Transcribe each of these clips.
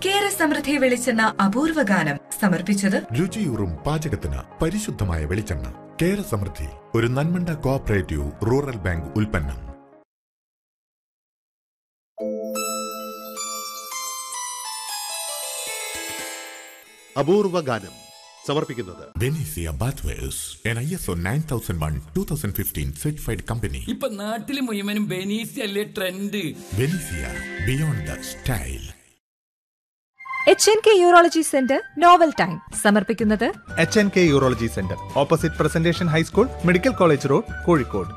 കേര സമൃദ്ധി വെളിച്ചെണ്ണ അപൂർവ ഗാനം സമർപ്പിച്ചത് രുചിയൂറും പാചകത്തിന് പരിശുദ്ധമായ വെളിച്ചെണ്ണ കേര സമൃദ്ധി ഒരു നന്മണ്ട കോഓപ്പറേറ്റീവ് റൂറൽ ബാങ്ക് ഉൽപ്പന്നം അപൂർവ ഗാനം സമർപ്പിക്കുന്നത് Benesia bathwares N I S O nine thousand one two thousand fifteen certified company ഇപ്പൊ നാട്ടില് മുഴുവനും ബെനീസി അല്ലേ trend Benesia beyond the style H N K urology centre novel time സമർപ്പിക്കുന്നത് H N K urology centre opposite presentation high school medical college road Kozhikode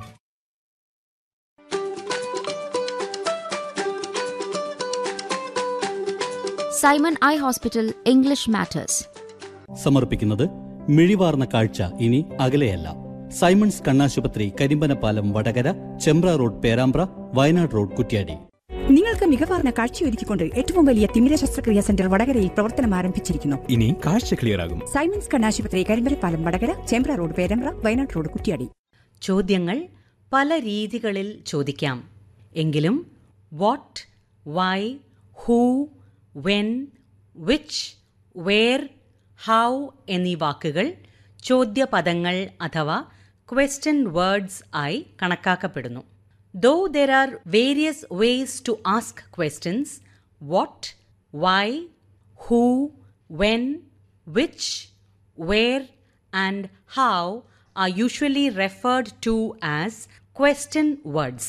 Simon eye hospital English matters സമർപ്പിക്കുന്നത് മിഴിവാർന്ന കാഴ്ച ഇനി അകലെയല്ല സൈമൺസ് കണ്ണാശുപത്രി കരിമ്പനപ്പാലം വടകര ചെമ്പ്ര റോഡ് പേരാമ്പ്ര വയനാട് റോഡ് കുറ്റ്യാടി നിങ്ങൾക്ക് മികവാർന്ന കാഴ്ചയൊരുക്കിക്കൊണ്ട് ഏറ്റവും വലിയ തിമിര ശസ്ത്രക്രിയാ സെന്റർ വടകരയിൽ പ്രവർത്തനം ആരംഭിച്ചിരിക്കുന്നു ഇനി കാഴ്ച ക്ലിയർ ആകും സൈമൻസ് കണ്ണാശുപത്രി കരിമ്പലപ്പാലം വടകര ചേമ്പ്ര റോഡ് പേരമ്പ്ര വയനാട് റോഡ് കുറ്റിയാടി ചോദ്യങ്ങൾ പല രീതികളിൽ ചോദിക്കാം എങ്കിലും what why who when which where how എന്നീ വാക്കുകൾ ചോദ്യപദങ്ങൾ അഥവാ ക്വസ്റ്റ്യൻ വേർഡ്സ് ആയി കണക്കാക്കപ്പെടുന്നു though there are various ways to ask questions what why who when which where and how are usually referred to as question words.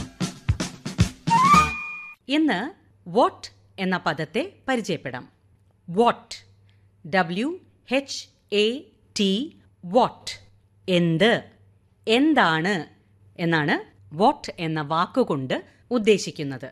ഇന്ന് what എന്ന പദത്തെ പരിചയപ്പെടാം what W H A T what എന്ത് എന്താണ് എന്നാണ് what എന്ന വാക്കുകൊണ്ട് ഉദ്ദേശിക്കുന്നത്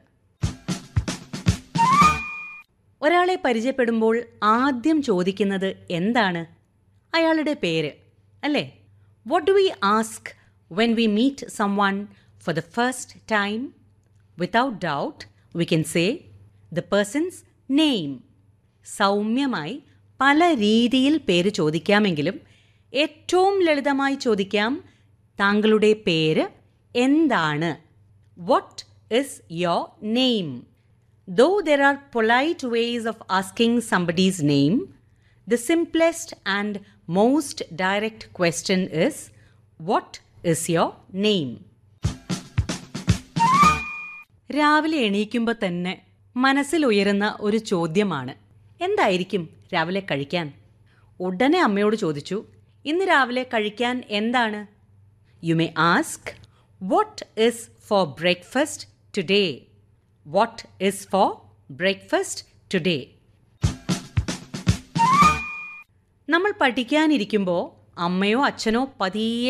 ഒരാളെ പരിചയപ്പെടുമ്പോൾ ആദ്യം ചോദിക്കുന്നത് എന്താണ് അയാളുടെ പേര് അല്ലേ What do we ask when we meet someone for the first time? Without doubt, we can say the person's name. സൗമ്യമായി പല രീതിയിൽ പേര് ചോദിക്കാമെങ്കിലും ഏറ്റവും ലളിതമായി ചോദിക്കാം താങ്കളുടെ പേര് എന്താണ് what is your name though there are polite ways of asking somebody's name The simplest and most direct question is What is your name? രാവിലെ എണീക്കുമ്പോൾ തന്നെ മനസ്സിൽ ഉയരുന്ന ഒരു ചോദ്യമാണ് എന്തായിരിക്കും രാവിലെ കഴിക്കാൻ ഉടനെ അമ്മയോട് ചോദിച്ചു ഇന്ന് രാവിലെ കഴിക്കാൻ എന്താണ് you may ask what is for breakfast today what is for breakfast today നമ്മൾ പഠിക്കാനിരിക്കുമ്പോൾ അമ്മയോ അച്ഛനോ പതിയെ